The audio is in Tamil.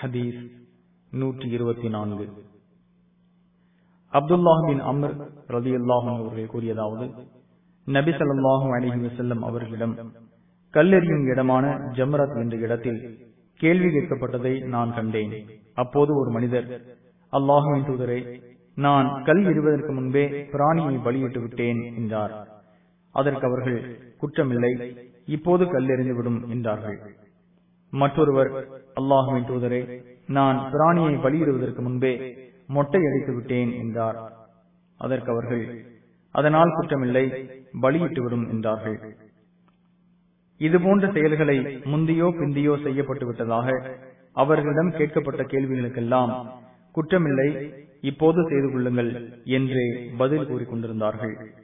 ஹதீஸ் நூற்றி இருபத்தி நான்கு அப்துல்லாஹின் அமர் ரதி அல்லாஹும் அவர்கள் கூறியதாவது நபி ஸல்லல்லாஹு அலைஹி வஸல்லம் அவர்களிடம் கல்லெறியும் இடமான ஜம்ரத் என்ற இடத்தில் கேள்வி கேட்கப்பட்டதை நான் கண்டேன் அப்போது ஒரு மனிதர் அல்லாஹுவின் தூதரை நான் கல் எறிவதற்கு முன்பே பிராணியை பலியிட்டு விட்டேன் என்றார் அதற்கு அவர்கள் குற்றமில்லை இப்போது கல்லெறிந்து விடும் என்றார்கள் மற்றொருவர் அல்லாஹுவின் தூதரை நான் பிராணியை பலியிடுவதற்கு முன்பே மொட்டை அடித்து விட்டேன் என்றார் அதற்கு அவர்கள் அதனால் குற்றமில்லை பலியிட்டு விடும் என்றார்கள் இதுபோன்ற செயல்களை முந்தியோ பிந்தியோ செய்யப்பட்டு விட்டதாக அவர்களிடம் கேட்கப்பட்ட கேள்விகளுக்கெல்லாம் குற்றமில்லை இப்போது செய்து கொள்ளுங்கள் என்றே பதில் கூறிக்கொண்டிருந்தார்கள்